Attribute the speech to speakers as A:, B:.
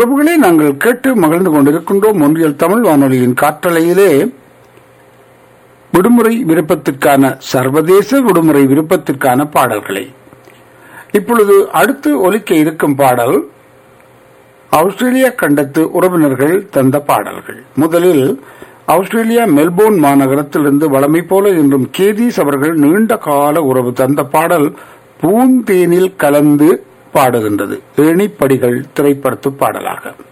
A: உறவுகளை நாங்கள் கேட்டு மகிழ்ந்து கொண்டிருக்கின்றோம் ஒன்றியல் தமிழ் வானொலியின் காற்றலையிலே விடுமுறை விருப்பத்திற்கான சர்வதேச விடுமுறை விருப்பத்திற்கான பாடல்களை இப்பொழுது அடுத்து ஒலிக்க இருக்கும் பாடல் ஆஸ்திரேலியா கண்டத்து உறவினர்கள் தந்த பாடல்கள் முதலில் ஆஸ்திரேலியா மெல்போர்ன் மாநகரத்திலிருந்து வளமை போல இன்றும் கேதீஸ் அவர்கள் நீண்ட கால உறவு தந்த பாடல் பூந்தேனில் கலந்து பாடுகின்றது ஏணிப்படிகள் திரைப்படத்து பாடலாக